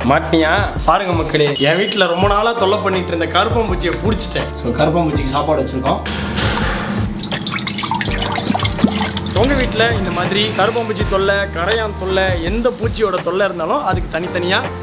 மாட்டினியா பாருங்க மக்களே என் வீட்டில் ரொம்ப நாளாக தொல்லை பண்ணிட்டு இருந்த கருப்பம்பூச்சியை பிடிச்சிட்டேன் ஸோ கருப்பம்பூச்சிக்கு சாப்பாடு வச்சுருக்கோம் உங்கள் வீட்டில் இந்த மாதிரி கருப்பம்பூச்சி தொல்லை கரையான் தொல்லை எந்த பூச்சியோட தொல்லை இருந்தாலும் அதுக்கு தனித்தனியாக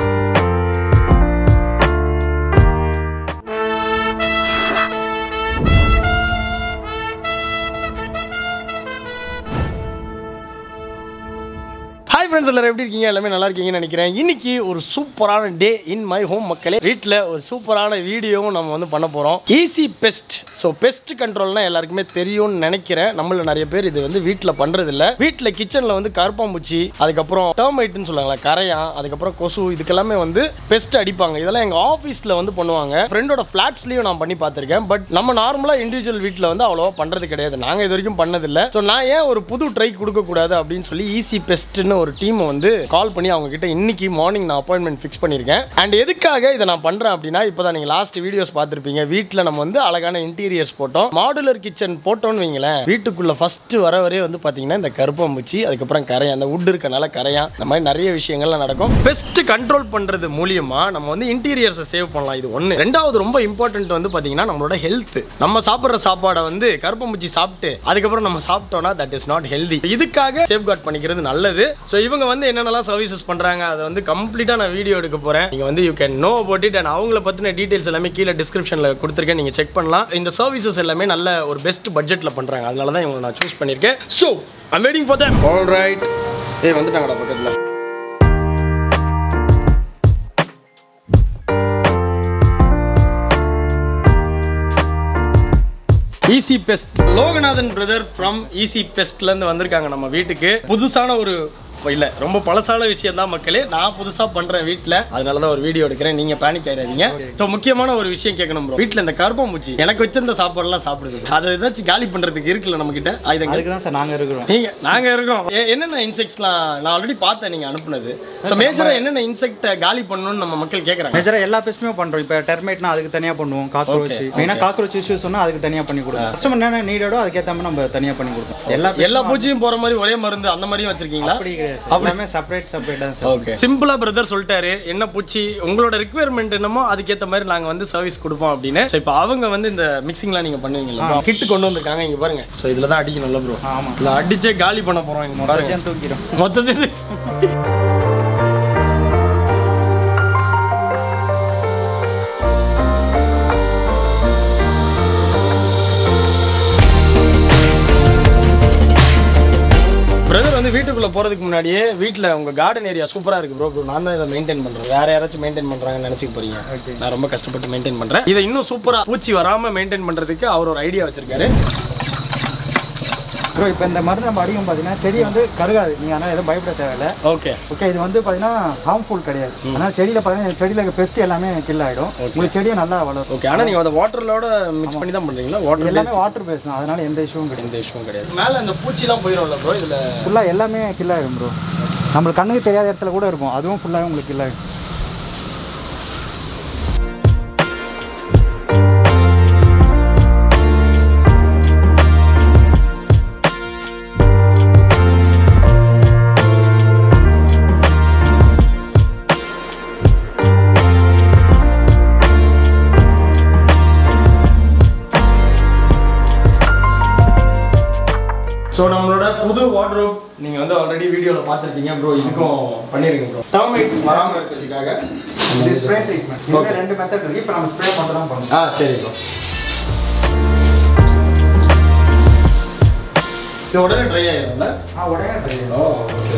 ஹாய் ஃப்ரெண்ட்ஸ் எல்லாரும் எப்படி இருக்கீங்க எல்லாமே நல்லா இருக்கீங்கன்னு நினைக்கிறேன் இன்னைக்கு ஒரு சூப்பரான டே இன் மை ஹோம் மக்களே வீட்டில் ஒரு சூப்பரான வீடியோவும் நம்ம வந்து பண்ண போகிறோம் ஈஸி பெஸ்ட் ஸோ பெஸ்ட் கண்ட்ரோல்னா எல்லாருக்குமே தெரியும்னு நினைக்கிறேன் நம்மள நிறைய பேர் இது வந்து வீட்டில் பண்ணுறது இல்லை வீட்டில் கிச்சனில் வந்து கருப்பாம்பூச்சி அதுக்கப்புறம் டேர்மைட்டுன்னு சொல்லுவாங்களா கரையான் அதுக்கப்புறம் கொசு இதுக்கெல்லாமே வந்து பெஸ்ட் அடிப்பாங்க இதெல்லாம் எங்கள் ஆஃபீஸில் வந்து பண்ணுவாங்க ஃப்ரெண்டோட ஃப்ளாட்ஸ்லேயும் நான் பண்ணி பார்த்துருக்கேன் பட் நம்ம நார்மலாக இண்டிவிஜுவல் வீட்டில் வந்து அவ்வளோவா பண்ணுறது கிடையாது நாங்கள் இது வரைக்கும் பண்ணதில்லை ஸோ நான் ஏன் ஒரு புது ட்ரை கொடுக்கக்கூடாது அப்படின்னு சொல்லி ஈஸி பெஸ்ட்னு ஒரு டீம் வந்து கால் பண்ணி அவங்க கிட்ட இன்னைக்கு மார்னிங் நான் அப்பாயின்மெண்ட் ஃபிக்ஸ் பண்ணியிருக்கேன் அண்ட் எதுக்காக இதை நான் பண்ணுறேன் அப்படின்னா இப்போ தான் நீங்கள் லாஸ்ட் வீடியோஸ் பார்த்துருப்பீங்க வீட்டில் நம்ம வந்து அழகான இன்டீரியர்ஸ் போட்டோம் மாடுலர் கிச்சன் போட்டோம்னு வைங்களேன் வீட்டுக்குள்ள ஃபர்ஸ்ட் வர வரே வந்து பார்த்தீங்கன்னா இந்த கருப்பம்பூச்சி அதுக்கப்புறம் கரையான் அந்த wood இருக்கனால கரையான் இந்த மாதிரி நிறைய விஷயங்கள்லாம் நடக்கும் பெஸ்ட் கண்ட்ரோல் பண்ணுறது மூலியமா நம்ம வந்து இன்டீரியர்ஸை சேவ் பண்ணலாம் இது ஒன்று ரெண்டாவது ரொம்ப இம்பார்ட்டன்ட் வந்து பார்த்தீங்கன்னா நம்மளோட ஹெல்த் நம்ம சாப்பிட்ற சாப்பாடை வந்து கருப்பம்பூச்சி சாப்பிட்டு அதுக்கப்புறம் நம்ம சாப்பிட்டோம்னா தட் இஸ் நாட் ஹெல்தி இதுக்காக சேஃப்கார்ட் பண்ணிக்கிறது நல்லது ஸோ இவங்க வந்து என்னென்னலாம் சர்வீசஸ் பண்ணுறாங்க அதை வந்து கம்ப்ளீட்டாக நான் வீடியோ எடுக்க போகிறேன் நீங்கள் வந்து you can know about it and அவங்கள பற்றின டீட்டெயில்ஸ் எல்லாமே கீழே டிஸ்கிரிப்ஷனில் கொடுத்துருக்கேன் நீங்கள் செக் பண்ணலாம் இந்த சர்வீசஸ் எல்லாமே நல்ல ஒரு பெஸ்ட் பட்ஜெட்டில் பண்ணுறாங்க அதனால தான் இவங்களை நான் சூஸ் பண்ணியிருக்கேன் so I'm waiting for them all right a வந்துட்டாங்கடா பக்கத்தில் easy pest Loganathan brother from easy பெஸ்ட்லேருந்து வந்திருக்காங்க நம்ம வீட்டுக்கு புதுசான ஒரு இல்லை ரொம்ப பழசான விஷயம் தான் மக்களே நான் புதுசாக பண்ணுறேன் வீட்டில் அதனால தான் ஒரு வீடியோ எடுக்கிறேன் நீங்கள் பேனிக் ஆயிடாதீங்க ஸோ முக்கியமான ஒரு விஷயம் கேட்கணும் bro. வீட்டில் இந்த கருப்பாம்பூச்சி எனக்கு வச்சிருந்த சாப்பாடுலாம் சாப்பிடுது அதை ஏதாச்சும் காலி பண்ணுறதுக்கு இருக்குல்ல நம்மக்கிட்ட ஆயுதங்கள் அதுக்கு தான் சார் நாங்கள் இருக்கிறோம் நீங்க நாங்க இருக்கோம் எ- என்னென்ன இன்செக்ட்ஸ்லாம் நான் ஆல்ரெடி பார்த்தேன் நீங்க அனுப்புனது ஸோ மேஜரா என்னென்ன இன்செக்ட் காலி பண்ணணும்னு நம்ம மக்கள் கேட்குறாங்க மேஜராக எல்லா பெஸ்ட்டுமே பண்ணுறோம் இப்போ டெர்மேட்னா அதுக்கு தனியாக பண்ணுவோம் காக்ரோச் மெயினாக காக்ரோச் இஷ்யூஸ் சொன்னால் அதுக்கு தனியாக பண்ணி கொடுப்போம் கஸ்டமர் என்ன நீடோ அதுக்கேற்ற மாதிரி நம்ம தனியாக பண்ணி கொடுப்போம் எல்லா எல்லா பூச்சியும் போற மாதிரி ஒரே மருந்து அந்த மாதிரியும் வச்சிருக்கீங்களா அப்படி கிடையாது சார் எல்லாமே செப்பரேட் செப்பரேட் தான் சார் ஓகே சிம்பிளா பிரதர் சொல்லிட்டாரு என்ன பூச்சி உங்களோட ரெக்குயர்மெண்ட் என்னமோ அதுக்கேற்ற மாதிரி நாங்க வந்து சர்வீஸ் கொடுப்போம் அப்படின்னு ஸோ இப்போ அவங்க வந்து இந்த மிக்சிங்லாம் நீங்க பண்ணுவீங்களா கிட்டு கொண்டு வந்திருக்காங்க இங்க பாருங்க ஸோ இதுல தான் அடிக்கணும்ல ப்ரோ ஆமாம் இல்ல அடிச்சே காலி பண்ண போறோம் இங்க பாருங்க ஏன் தூக்கிடும் மொத்தத்துக்கு பிரதர் வந்து வீட்டுக்குள்ள போறதுக்கு முன்னாடியே வீட்ல உங்க கார்டன் ஏரியா சூப்பரா இருக்கு ப்ரோ ப்ரோ நான் தான் இதை மெயின்டைன் பண்றேன் வேற யாராச்சும் மெயின்டைன் பண்றாங்கன்னு நினைச்சுக்க போறீங்க நான் ரொம்ப கஷ்டப்பட்டு மெயின்டைன் பண்றேன் இதை இன்னும் சூப்பரா பூச்சி வராம மெயின்டைன் பண்றதுக்கு அவர் ஒரு ஐடியா வச்சிருக்காரு ப்ரோ இப்போ இந்த மருந்து நம்ம அடிக்கும் பார்த்தீங்கன்னா செடி வந்து கருகாது நீங்கள் ஆனால் எதுவும் பயப்பட தேவையில்லை ஓகே ஓகே இது வந்து பார்த்தீங்கன்னா ஹார்ம்ஃபுல் கிடையாது ஆனால் செடியில் பார்த்தீங்கன்னா செடியில் இருக்க பெஸ்ட் எல்லாமே கில் ஆகிடும் உங்களுக்கு செடியும் நல்லா வளரும் ஓகே ஆனா நீங்க அதை வாட்டர்லோட மிக்ஸ் பண்ணி தான் பண்றீங்களா வாட்டர் எல்லாமே வாட்டர் பேஸ் தான் அதனால எந்த இஷ்யூவும் கிடையாது எந்த இஷ்யூவும் கிடையாது மேல அந்த பூச்சிலாம் போயிடும்ல ப்ரோ இதுல ஃபுல்லாக எல்லாமே கில் ஆகிடும் ப்ரோ நம்மளுக்கு கண்ணுக்கு தெரியாத இடத்துல கூட இருக்கும் அதுவும் ஃபுல்லாக உங்களுக்கு கில் ஆகிடும் ஸோ நம்மளோட புது வார்ட்ரோப் நீங்கள் வந்து ஆல்ரெடி வீடியோவில் பார்த்துருப்பீங்க ப்ரோ இதுக்கும் பண்ணியிருக்கேன் ப்ரோ டர்மைட் வராமல் இருக்கிறதுக்காக இது ஸ்ப்ரே ட்ரீட்மெண்ட் இதில் ரெண்டு மெத்தட் இருக்குது இப்போ நம்ம ஸ்ப்ரே மட்டும் தான் பண்ணுவோம் ஆ சரி ப்ரோ இது உடனே ட்ரை ஆயிரும்ல ஆ உடனே ட்ரை ஓ ஓகே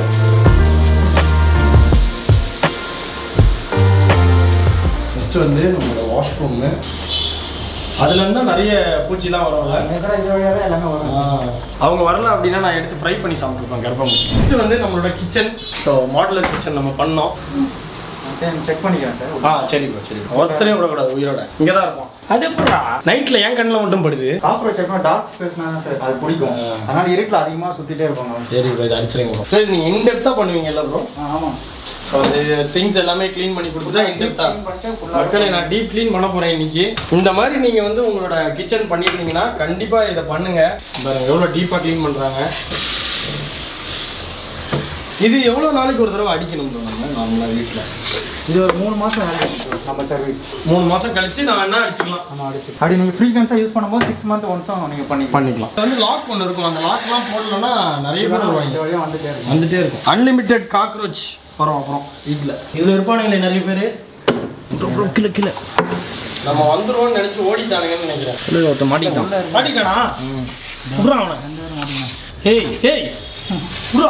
ஃபஸ்ட்டு வந்து நம்மளோட வாஷ்ரூமு அதுலேருந்து தான் நிறைய பூச்சிலாம் வரும்ல மேஜராக இது வழியாக தான் எல்லாமே வரும் அவங்க வரல அப்படின்னா நான் எடுத்து ஃப்ரை பண்ணி சாப்பிட்டுருப்பேன் கருப்பாம்பூச்சி நெக்ஸ்ட் வந்து நம்மளோட கிச்சன் ஸோ மாடுலர் கிச்சன் நம்ம பண்ணோம் செக் பண்ணிக்கிறேன் சார் ஆ சரி ப்ரோ சரி ஒருத்தரையும் விடக்கூடாது உயிரோட இங்கே தான் இருப்போம் அது எப்படா நைட்டில் என் கண்ணில் மட்டும் படுது காக்ரோச் எப்போ டார்க் ஸ்பேஸ்னா தான் சார் அது பிடிக்கும் அதனால இருட்டில் அதிகமாக சுற்றிட்டே இருப்பாங்க சரி ப்ரோ இது அடிச்சிருங்க ப்ரோ சரி நீங்கள் இன்டெப்த்தாக பண்ணுவீங்கல்ல ப்ரோ ஆ ஆமாம் ஸோ அது திங்ஸ் எல்லாமே க்ளீன் பண்ணி கொடுத்துட்டா இன்டெப்த்தாக Clean பண்ணிட்டு full ஆ மக்களை நான் டீப் க்ளீன் பண்ண போறேன் இன்னைக்கு இந்த மாதிரி நீங்க வந்து உங்களோட கிச்சன் பண்ணிருந்தீங்கன்னா கண்டிப்பா இதை பண்ணுங்க பாருங்க எவ்வளவு டீப்பா க்ளீன் பண்றாங்க இது எவ்வளோ நாளைக்கு ஒரு தடவை அடிக்கணும் bro நம்ம நார்மலாக வீட்டில் இது ஒரு மூணு மாதம் வேலை நம்ம சர்வீஸ் மூணு மாதம் கழிச்சு நான் என்ன அடிச்சுக்கலாம் நம்ம அடிச்சு அப்படி நீங்கள் ஃப்ரீக்வன்ஸாக யூஸ் பண்ணும்போது சிக்ஸ் மந்த் ஒன்ஸும் நீங்கள் பண்ணி பண்ணிக்கலாம் இது வந்து லாக் ஒன்று இருக்கும் அந்த லாக்லாம் போடலன்னா நிறைய பேர் வருவாங்க இந்த வழியாக வந்துட்டே இருக்கும் வந்துட்டே இருக்கும் அன்லிமிட்டெட் காக்ரோச் வரும் அப்புறம் வீட்டில் இதில் இருப்பானுங்களே நிறைய பேர் கிலோ கிலோ நம்ம வந்துருவோம்னு நினச்சி ஓடிட்டானுங்கன்னு நினைக்கிறேன் இல்லை ஒருத்தன் மாட்டிக்கிட்டான் மாட்டிக்கானா புறா அவனை ஹேய் ஹேய் புறா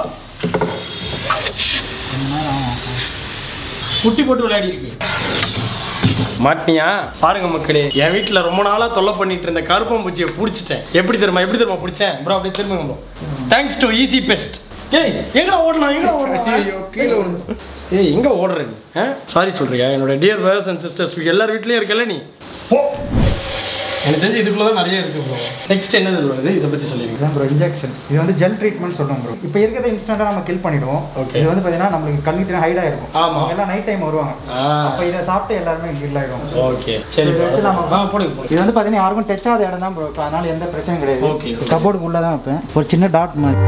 குட்டி போட்டு விளையாடி இருக்கு மாட்டினியா பாருங்க மக்களே என் வீட்டில் ரொம்ப நாளாக தொல்லை பண்ணிட்டு இருந்த கருப்பம்பூச்சியை பிடிச்சிட்டேன் எப்படி தெரியுமா எப்படி தெரியுமா பிடிச்சேன் ப்ரோ அப்படியே திரும்புங்க bro thanks to easy pest ஏய் எங்கடா ஓடலாம் எங்கடா ஓடலாம் கீழே ஏய் எங்க ஓடுற நீ சாரி சொல்றியா என்னோட டியர் பிரதர்ஸ் அண்ட் சிஸ்டர்ஸ் எல்லார் வீட்லயும் இருக்கல நீ போ எனக்கு தெரிஞ்சு இதுக்குள்ள தான் நிறைய இருக்கு ப்ரோ நெக்ஸ்ட் என்னது bro இது இதை பத்தி சொல்லிருங்க இதுதான் ப்ரோ இன்ஜெக்ஷன் இது வந்து ஜெல் ட்ரீட்மெண்ட் சொல்றோம் ப்ரோ இப்போ இருக்கிறத இன்ஸ்டன்ட்டாக நம்ம கில் பண்ணிடுவோம் Okay. இது வந்து பார்த்தீங்கன்னா நம்மளுக்கு கல்விட்டு ஹைடாக இருக்கும் ஆமா. அவங்க எல்லாம் நைட் டைம் வருவாங்க அப்போ இதை சாப்பிட்டு எல்லாருமே கில் ஆகிடும் ஓகே சரி இதை வச்சு நம்ம- ஆ போடுங்க போடுங்க இது வந்து பார்த்தீங்கன்னா யாருக்கும் டச் ஆகாத இடம் தான் ப்ரோ அதனால எந்த பிரச்சனையும் கிடையாது Okay, okay. கபோர்டுக்கு உள்ளே தான் வைப்பேன் ஒரு சின்ன டாட் மாதிரி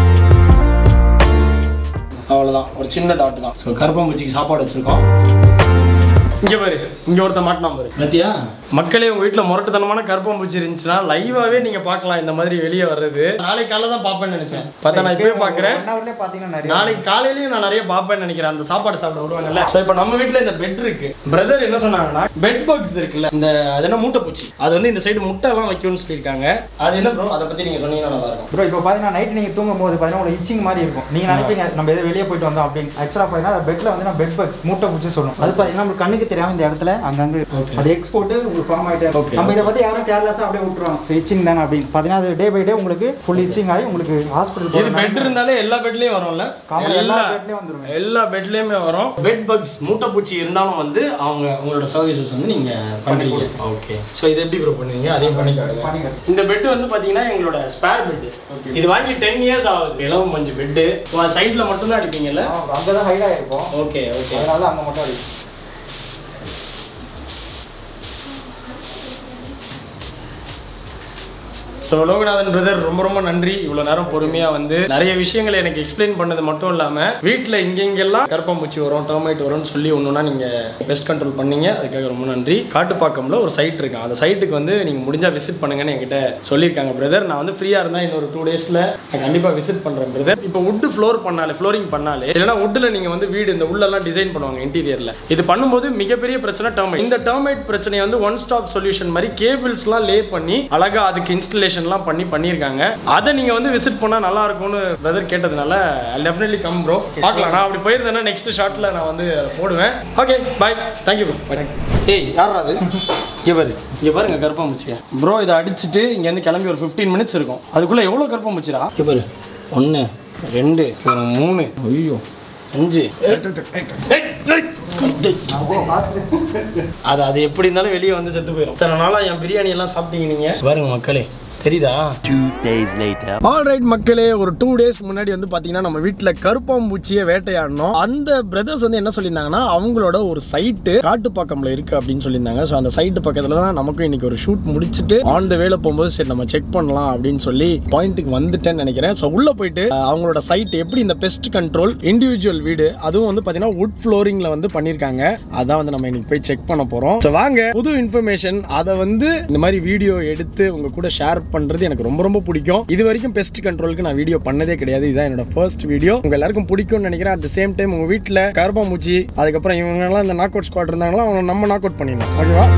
அவ்வளோதான் ஒரு சின்ன டாட் தான் ஸோ கருப்பாம்பூச்சிக்கு சாப்பாடு வச்சிருக்கோம் இங்க பாரு இங்க ஒருத்த மாட்டினா பாரு பாத்தியா மக்களே உங்க வீட்ல முரட்டுத்தனமான கருப்பாம்பூச்சி இருந்துச்சுன்னா லைவாவே நீங்க பார்க்கலாம் இந்த மாதிரி வெளியே வர்றது நாளைக்கு காலைல தான் பார்ப்பேன்னு நினைச்சேன் பார்த்தா நான் இப்பவே பார்க்கறேன் ஒன் ஹவர்லேயே பார்த்தீங்கன்னா நிறைய நாளைக்கு காலையிலயும் நான் நிறைய பார்ப்பேன்னு நினைக்கிறேன் அந்த சாப்பாடு சாப்பிட விடுவாங்கல்ல ஸோ இப்போ நம்ம வீட்ல இந்த பெட் இருக்கு பிரதர் என்ன சொன்னாங்கன்னா பெட் பக்ஸ் இருக்குல்ல இந்த அது என்ன மூட்டை பூச்சி அது வந்து இந்த சைடு முட்டை எல்லாம் வைக்கும்னு சொல்லியிருக்காங்க அது என்ன ப்ரோ அதை பத்தி நீங்க சொன்னீங்கன்னா நல்லா இருக்கும் ப்ரோ இப்போ பார்த்தீங்கன்னா நைட் நீங்கள் தூங்கும் போது பார்த்தீங்கன்னா ஒரு இச்சிங் மாதிரி இருக்கும் நீங்கள் நினைப்பீங்க நம்ம எதோ வெளியே போயிட்டு வந்தோம் அப்படின்னு ஆக்சுவலாக பார்த்தீங்கன்னா பெட்டில் வந்து நான் பெட் பக்ஸ் மூட்டை பூச்சி சொல்லணும் அது பார்த்தீங்கன்னா நம்ம கண்ணுக்கு தெரியாம இந்த இடத்துல அங்கங்கே Okay. அது எக்ஸ்போர்ட் உங்களுக்கு ஃபார்ம் ஆகிட்டே Okay. இருக்கும் நம்ம இதை பற்றி யாரும் கேர்லெஸ்ஸாக அப்படியே விட்டுருவாங்க ஸோ இச்சிங் தானே அப்படின்னு பார்த்தீங்கன்னா அது டே பை டே உங்களுக்கு ஃபுல் இச்சிங் ஆகி உங்களுக்கு இது ஹாஸ்பிட்டல் பெட் இருந்தாலே எல்லா பெட்லயும் வரும்ல Common எல்லா எல்லா bedலயும் வந்துரும். எல்லா பெட்லயுமே வரும் பெட் பக்ஸ் மூட்டை பூச்சி இருந்தாலும் வந்து அவங்க உங்களோட சர்வீசஸ் வந்து நீங்க பண்றீங்க ஓகே ஸோ இது எப்படி ப்ரோ பண்ணுவீங்க அதையும் பண்ணிக்காங்க பண்ணிக்கிறேன். இந்த பெட் வந்து பாத்தீங்கன்னா எங்களோட ஸ்பேர் பெட் இது வாங்கி டென் இயர்ஸ் ஆகுது இளவு மஞ்சு பெட்டு சைட்ல மட்டும் தான் அடிப்பீங்கல்ல அங்கே தான் ஹைடாக இருக்கும் ஓகே ஓகே அதனால அங்கே மட்டும் அடிக்கும் ஸோ லோகநாதன் பிரதர் ரொம்ப ரொம்ப நன்றி இவ்வளோ நேரம் பொறுமையாக வந்து நிறைய விஷயங்களை எனக்கு எக்ஸ்பிளைன் பண்ணது மட்டும் இல்லாமல் வீட்டில் இங்கெங்கெல்லாம் கருப்பாம்பூச்சி வரும் டெர்மைட் வரும்னு சொல்லி ஒன்றுனா நீங்கள் பெஸ்ட் கண்ட்ரோல் பண்ணீங்க அதுக்காக ரொம்ப நன்றி காட்டுப்பாக்கம்ல ஒரு சைட் இருக்கு அந்த சைட்டுக்கு வந்து நீங்கள் முடிஞ்சால் விசிட் பண்ணுங்கன்னு என்கிட்ட சொல்லியிருக்காங்க பிரதர் நான் வந்து ஃப்ரீயாக இருந்தால் இன்னொரு டூ டேஸில் நான் கண்டிப்பாக விசிட் பண்ணுறேன் பிரதர் இப்போ வுட்டு ஃப்ளோர் பண்ணாலே ஃப்ளோரிங் பண்ணாலே இல்லைனா வுட்டில் நீங்கள் வந்து வீடு இந்த உள்ளெல்லாம் டிசைன் பண்ணுவாங்க இன்டீரியரில் இது பண்ணும்போது மிகப்பெரிய பிரச்சனை டெர்மைட் இந்த டெர்மைட் பிரச்சனையை வந்து ஒன் ஸ்டாப் சொல்யூஷன் மாதிரி கேபிள்ஸ்லாம் லே பண்ணி அழகா அதுக்கு இன்ஸ்டலேஷன்லாம் பண்ணி பண்ணியிருக்காங்க அதை நீங்க வந்து விசிட் பண்ணா நல்லா இருக்கும்னு பிரதர் கேட்டதுனால டெஃபினெட்லி கம் ப்ரோ பார்க்கலாம் நான் அப்படி போயிருந்தேன்னா நெக்ஸ்ட் ஷாட்ல நான் வந்து போடுவேன் ஓகே பாய் தேங்க்யூ ப்ரோ ஏய் யாரா அது இங்கே பாரு இங்கே பாருங்க கருப்பாம்பூச்சியா ப்ரோ இதை அடிச்சுட்டு இங்கேருந்து கிளம்பி ஒரு ஃபிஃப்டீன் மினிட்ஸ் இருக்கும் அதுக்குள்ளே எவ்வளோ கருப்பாம்பூச்சிடா இங்கே பாரு ஒன்று ரெண்டு ஒரு மூணு ஐயோ அஞ்சு ஏய், ஏய். அது அது எப்படி இருந்தாலும் வெளியே வந்து செத்து போயிடும் இத்தனை நாளாக என் பிரியாணி எல்லாம் சாப்பிட்டீங்க நீங்க பாருங்க மக்களே தெரியுதா Two days later. ஆல்ரைட் மக்களே ஒரு டூ டேஸ் முன்னாடி வந்து பார்த்தீங்கன்னா நம்ம வீட்டில் கருப்பாம்பூச்சியை வேட்டையாடணும் அந்த பிரதர்ஸ் வந்து என்ன சொல்லியிருந்தாங்கன்னா அவங்களோட ஒரு சைட்டு காட்டுப்பாக்கம்ல இருக்கு அப்படின்னு சொல்லியிருந்தாங்க ஸோ அந்த சைட்டு பக்கத்தில் தான் நமக்கும் இன்னைக்கு ஒரு ஷூட் முடிச்சுட்டு ஆன் த வேல போகும்போது சரி நம்ம செக் பண்ணலாம் அப்படின்னு சொல்லி பாயிண்ட்டுக்கு வந்துட்டேன்னு நினைக்கிறேன் ஸோ உள்ள போயிட்டு அஹ், அவங்களோட சைட் எப்படி இந்த பெஸ்ட் கண்ட்ரோல் இண்டிவிஜுவல் வீடு அதுவும் வந்து பார்த்தீங்கன்னா வுட் ஃப்ளோரிங்ல வந்து பண்ணியிருக்காங்க அதான் வந்து நம்ம இன்னைக்கு போய் செக் பண்ண போறோம் ஸோ வாங்க புது இன்ஃபர்மேஷன் அதை வந்து இந்த மாதிரி வீடியோ எடுத்து உங்க கூட ஷேர் பண்றது எனக்கு ரொம்ப ரொம்ப பிடிக்கும் இது வரைக்கும் பெஸ்ட் கண்ட்ரோலுக்கு நான் வீடியோ பண்ணதே கிடையாது இதுதான் என்னோட ஃபர்ஸ்ட் வீடியோ உங்க எல்லாருக்கும் பிடிக்கும்னு நினைக்கிறேன் அட் த சேம் டைம் உங்க வீட்டில் கருப்பாம்பூச்சி அதுக்கப்புறம் இவங்கெல்லாம் இந்த நாக் அவுட் ஸ்குவாட் இருந்தாங்களா அவங்க நம்ம நாக் அவுட் பண்ணிடலாம் ஓகேவா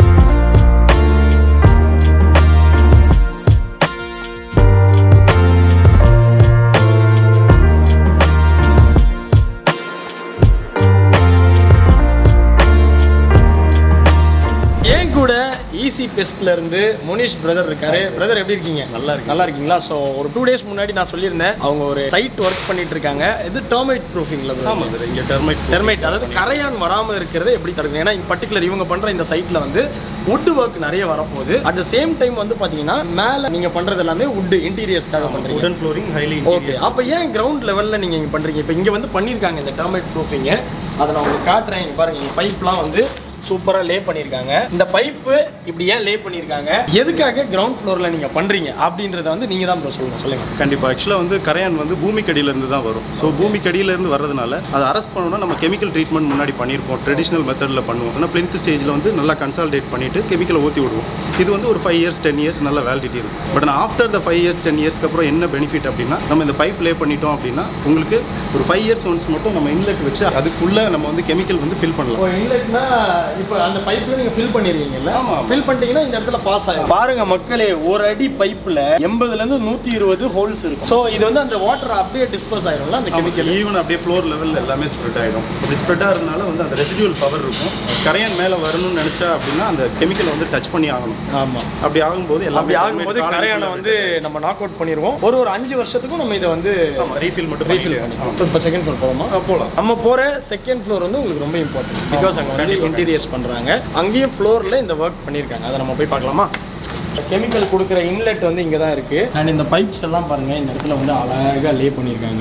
ஏன் கூட ஈஸி பெஸ்ட்ல இருந்து முனிஷ் பிரதர் இருக்காரு பிரதர் எப்படி இருக்கீங்க நல்லா இருக்கு நல்லா இருக்கீங்களா ஸோ ஒரு டூ டேஸ் முன்னாடி நான் சொல்லியிருந்தேன் அவங்க ஒரு சைட் ஒர்க் பண்ணிட்டு இருக்காங்க இது டெர்மைட் ப்ரூஃபிங்ல ஆமா சார் இங்க டெர்மைட் டெர்மைட் அதாவது கரையான் வராம இருக்கிறத எப்படி தடுக்கணும் ஏன்னா பர்டிகுலர் இவங்க பண்ற இந்த சைட்ல வந்து வுட் ஒர்க் நிறைய வரப்போகுது அட் த சேம் டைம் வந்து பாத்தீங்கன்னா மேல நீங்க பண்றது எல்லாமே வுட் இன்டீரியர்ஸ்க்காக பண்றீங்க உடன் ஃப்ளோரிங் ஹைலி ஓகே அப்போ ஏன் கிரவுண்ட் லெவலில் நீங்கள் இங்கே பண்ணுறீங்க இப்போ இங்கே வந்து பண்ணியிருக்காங்க இந்த டெர்மைட் ப்ரூஃபிங்கு அதை நான் உங்களுக்கு காட்டுறேன் இங்க பாருங்க இங்கே பைப்லாம் வந்து சூப்பரா லே பண்ணியிருக்காங்க இந்த பைப்பு இப்படி ஏன் லே பண்ணியிருக்காங்க எதுக்காக கிரவுண்ட் ஃப்ளோர்ல நீங்க பண்றீங்க அப்படின்றத வந்து நீங்க தான் bro சொல்லணும் சொல்லுங்க கண்டிப்பாக ஆக்சுவலாக வந்து கரையான் வந்து பூமிக்கடியிலேருந்து தான் வரும் ஸோ பூமிக்கடியிலேருந்து வர்றதுனால அதை அரெஸ்ட் பண்ணணும்னா நம்ம கெமிக்கல் ட்ரீட்மெண்ட் முன்னாடி பண்ணியிருப்போம் ட்ரெடிஷனல் மெத்தடில் பண்ணுவோம் ஆனால் பிளின்த் ஸ்டேஜில் வந்து நல்லா கன்சால்டேட் பண்ணிட்டு கெமிக்கலை ஊற்றி விடுவோம் இது வந்து ஒரு ஃபைவ் இயர்ஸ் டென் இயர்ஸ் நல்ல வேலிடிட்டி இருக்கும் பட் ஆனால் after the five years ten இயர்ஸ்க்கு அப்புறம் என்ன பெனிஃபிட் அப்படின்னா நம்ம இந்த பைப் லே பண்ணிட்டோம் அப்படின்னா உங்களுக்கு ஒரு ஃபைவ் இயர்ஸ் ஒன்ஸ் மட்டும் நம்ம இன்லெட் வச்சு அதுக்குள்ளே நம்ம வந்து கெமிக்கல் வந்து ஃபில் பண்ணலாம் இப்போ இன்லெட்னா இப்போ அந்த பைப்ல நீங்க ஃபில் பண்ணிருவீங்கல்ல ஆமா. ஃபில் பண்ணிட்டீங்கன்னா இந்த இடத்துல பாஸ் ஆகும் பாருங்க மக்களே ஒரு அடி பைப்ல எண்பதுல இருந்து நூத்தி இருபது ஹோல்ஸ் இருக்கும் ஸோ இது வந்து அந்த வாட்டர் அப்படியே டிஸ்போஸ் ஆயிரும்ல அந்த கெமிக்கல் ஈவன் அப்படியே ஃப்ளோர் லெவலில் எல்லாமே ஸ்ப்ரெட் ஆகிடும் அப்படி ஸ்ப்ரெட் ஆகிறதுனால வந்து அந்த ரெசிடியூல் பவர் இருக்கும் கரையான் மேலே வரணும்னு நினச்சா அப்படின்னா அந்த கெமிக்கல் வந்து டச் பண்ணி ஆகணும் ஆமா அப்படி ஆகும்போது எல்லாமே அப்படி ஆகும்போது colony கரையானை full ஆ வந்து நம்ம நாக் அவுட் பண்ணிடுவோம் ஒரு ஒரு அஞ்சு வருஷத்துக்கும் நம்ம இதை வந்து ஆமா ரீஃபில் மட்டும் ரீஃபில் பண்ணிக்கலாம் இப்போ செகண்ட் ஃப்ளோர் போகலாமா ஆ, போலாம் நம்ம போகிற செகண்ட் ஃப்ளோர் வந்து உங்களுக்கு ரொம்ப இம்பார்ட்டன்ட் பிகாஸ் அங்கே வந்து இன்டீரியர்ஸ் பண்ணுறாங்க அங்கேயும் ஃப்ளோரில் இந்த ஒர்க் பண்ணியிருக்காங்க அதை நம்ம போய் பார்க்கலாமா கெமிக்கல் கொடுக்குற இன்லெட் வந்து இங்கே தான் இருக்குது அண்ட் இந்த பைப்ஸ் எல்லாம் பாருங்கள் இந்த இடத்துல வந்து அழகாக லே பண்ணியிருக்காங்க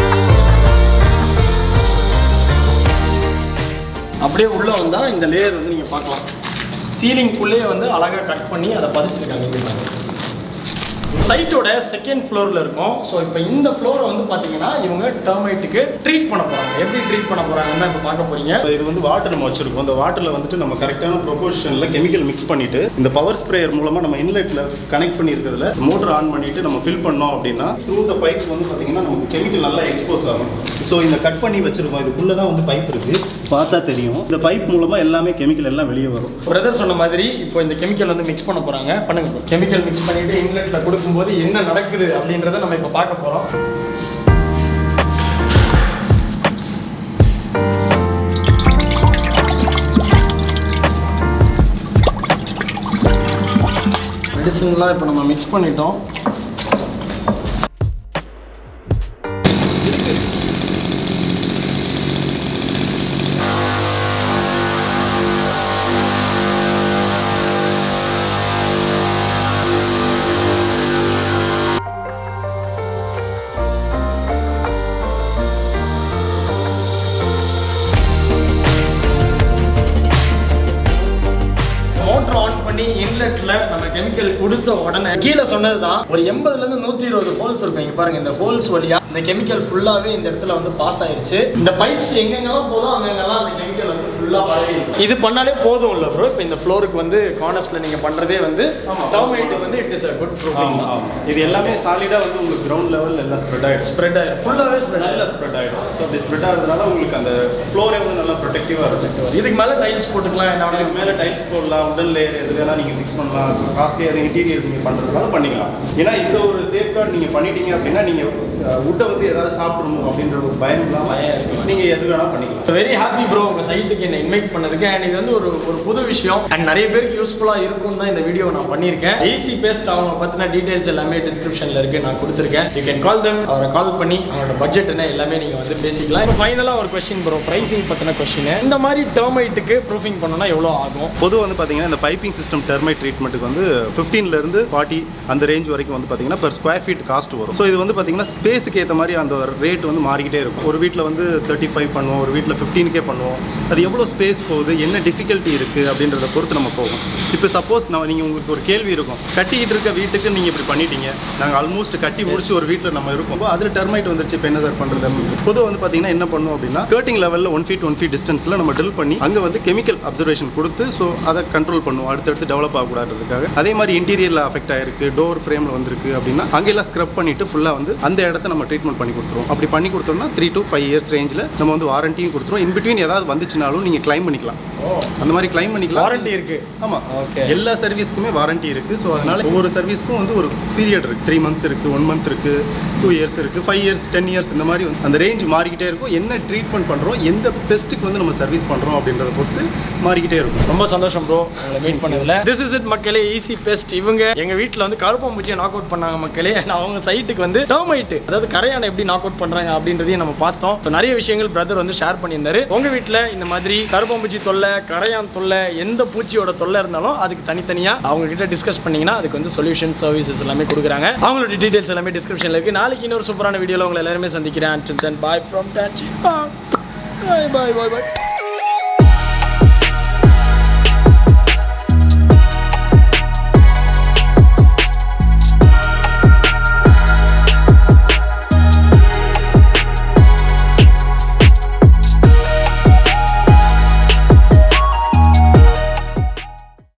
அப்படியே உள்ளே வந்தால் இந்த லேயர் வந்து நீங்கள் பார்க்கலாம் சீலிங்குள்ளேயே வந்து அழகாக கட் பண்ணி அதை பதிச்சிருக்காங்க இங்க பாருங்க. சைட்டோட செகண்ட் ஃப்ளோரில் இருக்கும் ஸோ இப்போ இந்த ஃப்ளோரை வந்து பார்த்தீங்கன்னா இவங்க டெர்மைட்டுக்கு ட்ரீட் பண்ண போகிறாங்க எப்படி ட்ரீட் பண்ண போகிறாங்கன்னு இப்போ பார்க்க போகிறீங்க இப்ப இது வந்து வாட்டர் நம்ம வச்சிருக்கோம் அந்த வாட்டரில் வந்துட்டு நம்ம கரெக்டான ப்ரொபோர்ஷனில் கெமிக்கல் மிக்ஸ் பண்ணிட்டு இந்த பவர் ஸ்ப்ரேயர் மூலமாக நம்ம இன்லெட்டில் கனெக்ட் பண்ணியிருக்கிறதுல மோட்டர் ஆன் பண்ணிட்டு நம்ம ஃபில் பண்ணோம் அப்படின்னா த்ரூ த பைப் வந்து பார்த்தீங்கன்னா நமக்கு கெமிக்கல் நல்லா எக்ஸ்போஸ் ஆகும் ஸோ இந்த கட் பண்ணி வச்சிருக்கோம் இதுக்குள்ளே தான் வந்து பைப் இருக்கு பார்த்தா தெரியும் இந்த பைப் மூலமாக எல்லாமே கெமிக்கல் எல்லாம் வெளியே வரும் பிரதர் சொன்ன மாதிரி இப்போ இந்த கெமிக்கல் வந்து மிக்ஸ் பண்ண போகிறாங்க பண்ணுங்க கெமிக்கல் மிக்ஸ் பண்ணிட்டு இன்லெட்டில் கொடுக்கும்போது என்ன நடக்குது அப்படின்றத நம்ம இப்போ பார்க்க போகிறோம் மெடிசன்லாம் இப்போ நம்ம மிக்ஸ் பண்ணிட்டோம் மோட்டர் ஆன் பண்ணி இன்லெட்ல நம்ம கெமிக்கல் கொடுத்த உடனே கீழே சொன்னதுதான் ஒரு எண்பதுல இருந்து நூத்தி இருபது ஹோல்ஸ் இருக்கும் இங்க பாருங்க இந்த ஹோல்ஸ் வழியா இந்த கெமிக்கல் ஃபுல்லாவே இந்த இடத்துல வந்து பாஸ் ஆயிருச்சு இந்த பைப்ஸ் எங்கெங்கெல்லாம் போதும் அங்கெங்கெல்லாம் அந்த கெமிக்கல் வந்து ஃபுல்லா பரவி இருக்கு. இது பண்ணாலே போதும் இல்ல ப்ரோ இப்போ இந்த ஃப்ளோருக்கு வந்து கார்னர்ஸ்ல நீங்க பண்றதே வந்து டெர்மைட்டுக்கு வந்து it is a good proofing ஆமா, ஆமா. இது எல்லாமே சாலிடாக வந்து உங்களுக்கு கிரவுண்ட் லெவலில் எல்லாம் ஸ்ப்ரெட் ஆகிடுச்சு ஸ்ப்ரெட் ஆயிரும் ஃபுல்லாவே ஸ்ப்ரெட் நல்லா ஸ்ப்ரெட் ஆகிடும் ஸோ அப்படி ஸ்ப்ரெட் ஆகிறதுனால உங்களுக்கு அந்த ஃப்ளோரே வந்து நல்லா ப்ரொடெக்டிவாக இருக்கும் இதுக்கு மேல டைல்ஸ் போட்டுக்கலாம் என்ன அதுக்கு மேலே டைல்ஸ் போடலாம் உடன் லேயர் எது வேணால் நீங்கள் ஃபிக்ஸ் பண்ணலாம் காஸ்ட்லியாக இன்டீரியர் நீங்கள் பண்ணுறதுனால பண்ணிக்கலாம் ஏன்னா இந்த ஒரு சேஃப் கார்டு நீங்கள் பண்ணிட்டீங்க அப்படின்னா நீங்கள் உட்டை வந்து ஏதாவது சாப்பிடணும் அப்படின்ற ஒரு பயம் பயம் இல்லாமல் இருக்கு. நீங்கள் எது வேணால் பண்ணிக்கலாம் வெரி ஹாப்பி ப்ரோ உங்கள் சைட்டுக்கு என்னை இன்வைட் பண்ணதுக்கு அண்ட் இது வந்து ஒரு ஒரு புது விஷயம் அண்ட் நிறைய பேருக்கு யூஸ்ஃபுல்லாக இருக்கும் தான் இந்த வீடியோ நான் பண்ணியிருக்கேன் ஏசி பேஸ்ட் அவங்க பற்றின டீடைல்ஸ் எல்லாமே டிஸ்கிரிப்ஷனில் இருக்குது நான் கொடுத்துருக்கேன் யூ கேன் கால் them அவரை கால் பண்ணி அவரோட பட்ஜெட் என்ன எல்லாமே நீங்கள் வந்து பேசிக்கலாம் இப்போ ஃபைனலாக ஒரு கொஸ்டின் ப்ரோ ப்ரைசிங் பற்றின கொஸ்டின் இந்த மாதிரி டெர்மைட்டுக்கு ப்ரூஃபிங் பண்ணணும்னா எவ்வளோ ஆகும் பொதுவாக வந்து பார்த்தீங்கன்னா இந்த பைப்பிங் சிஸ்டம் டெர்மைட் ட்ரீட்மெண்ட்டுக்கு வந்து 15 ல இருந்து ஃபார்ட்டி அந்த ரேஞ்ச் வரைக்கும் வந்து பார்த்தீங்கன்னா per ஸ்கொயர் ஃபீட் காஸ்ட் வரும் ஸோ இது வந்து பார்த்தீங்கன்னா ஸ்பேஸுக்கு ஏற்ற மாதிரி அந்த ரேட் வந்து மாறிக்கிட்டே இருக்கும் ஒரு வீட்டில் வந்து தேர்ட்டி ஃபைவ் பண்ணுவோம் ஒரு வீட்டில் ஃபிஃப்டீனுக்கே பண்ணுவோம் அது எவ்வளோ ஸ்பேஸ் போகுது என்ன டிஃபிகல்ட்டி இருக்குது அப்படின்றத பொறுத்து நம்ம போகும் இப்போ சப்போஸ் நான் நீங்கள் உங்களுக்கு ஒரு கேள்வி இருக்கும் கட்டிக்கிட்டு இருக்க வீட்டுக்கு நீங்கள் இப்படி பண்ணிட்டீங்க நாங்கள் ஆல்மோஸ்ட் கட்டி முடிச்சு ஒரு வீட்டில் நம்ம இருக்கோம் அதில் டெர்மைட் வந்துருச்சு இப்போ என்ன சார் பண்ணுறது பொதுவாக வந்து பார்த்தீங்கன்னா என்ன பண்ணுவோம் அப்படின்னா கர்ட்டிங் லெவலில் ஒன் ஃபீட் ஒன் ஃபீட் டிஸ்டன்ஸில் நம்ம ட்ரில் பண்ணி அங்கே வந்து கெமிக்கல் அப்சர்வேஷன் கொடுத்து ஸோ அதை கண்ட்ரோல் பண்ணுவோம் அடுத்தடுத்து டெவலப் ஆகக்கூடாதுக்காக அதே மாதிரி இன்டீரியரில் அஃபெக்ட் ஆயிருக்கு டோர் ஃப்ரேமில் வந்திருக்கு அப்படின்னா அங்கெல்லாம் ஸ்க்ரப் பண்ணிட்டு ஃபுல்லாக வந்து அந்த இடத்த நம்ம ட்ரீட்மெண்ட் பண்ணி கொடுத்துருவோம் அப்படி பண்ணி கொடுத்தோம்னா த்ரீ to ஃபைவ் இயர்ஸ் ரேஞ்சில் நம்ம வந்து வாரண்டியும் கொடுத்துருவோம் இன் பிட்வீன் ஏதாவது வந்துச்சுனாலும் நீங்கள் க்ளைம் பண்ணிக்கலாம் அந்த மாதிரி க்ளைம் பண்ணிக்கலாம் வாரண்டி இருக்கு ஆமாம் Okay. எல்லா சர்வீஸ்க்குமே வாரண்டி இருக்குது ஸோ அதனால் ஒவ்வொரு சர்வீஸ்க்கும் வந்து ஒரு பீரியட் இருக்குது த்ரீ மந்த்ஸ் இருக்குது ஒன் மந்த் இருக்குது டூ இயர்ஸ் இருக்குது ஃபைவ் இயர்ஸ் டென் இயர்ஸ் இந்த மாதிரி வந்து அந்த ரேஞ்ச் மாறிக்கிட்டே இருக்கும் என்ன ட்ரீட்மெண்ட் பண்ணுறோம் எந்த பெஸ்ட்டுக்கு வந்து நம்ம சர்வீஸ் பண்ணுறோம் அப்படின்றத பொறுத்து மாறிக்கிட்டே இருக்கும் ரொம்ப சந்தோஷம் ப்ரோ உங்களை மீட் பண்ணதுல திஸ் இஸ் இட் மக்களே ஈஸி பெஸ்ட் இவங்க எங்க வீட்ல வந்து கருப்பாம்பூச்சியை நாக் அவுட் பண்ணாங்க மக்களே and அவங்க சைட்டுக்கு வந்து டெர்மைட் அதாவது கரையானை எப்படி நாக் அவுட் பண்றாங்க அப்படின்றதையும் நம்ம பார்த்தோம் So, நிறைய விஷயங்கள் பிரதர் வந்து ஷேர் பண்ணியிருந்தாரு உங்க வீட்ல இந்த மாதிரி கருப்பாம்பூச்சி தொல்லை கரையான் தொல்லை எந்த பூச்சியோட தொல்லை இருந்தாலும் அதுக்கு தனித்தனியா அவங்க கிட்ட டிஸ்கஸ் பண்ணீங்கன்னா அதுக்கு வந்து சொல்யூஷன் சர்வீசஸ் எல்லாமே கொடுக்குறாங்க அவங்களோட டீடைல்ஸ் எல்லாமே டிஸ்கிரிப்ஷன்ல இருக்கு நாளைக்கு இன்னொரு சூப்பரான வீடியோல உங்களை எல்லாருமே சந்திக்கிறேன் bye from TANSI bye bye bye bye